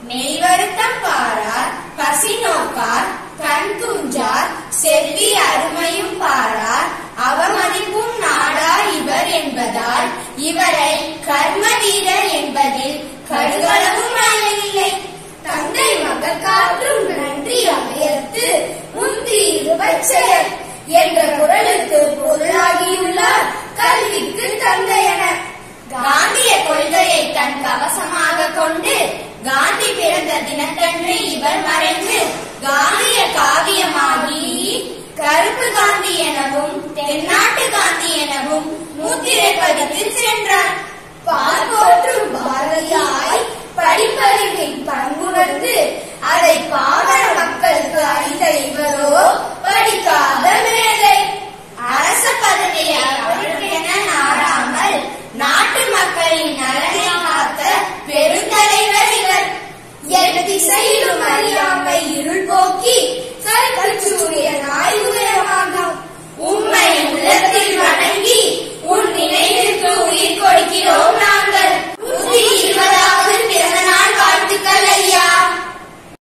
நெய் வருத்தம் பாரார் பசி நோக்கார் கண் துஞ்சார் செவ்வி அருமையும் பாரார் அவமதிப்பும் நாடா இவர் என்பதால் இவரை கர்ம வீரர் என்பதில் கடுகளவும் ஐயமில்லை தந்தை மகள் காற்றும் நன்றி அவையத்து முந்தி இருபச்செயல் என்ற குரலுக்கு பொருளாகியுள்ளார் கல்விக்கு தந்தையன காந்திய கொள்கையை தன் கவசமாக கொண்டு காந்தி பிறந்த தினத்தன்று இவர் மறைந்து காந்திய காவியமாகி கருப்பு காந்தி எனவும் தென்னாட்டு காந்தி எனவும் முத்திரை பதித்து சென்றார் பால் போற்றும் பாரத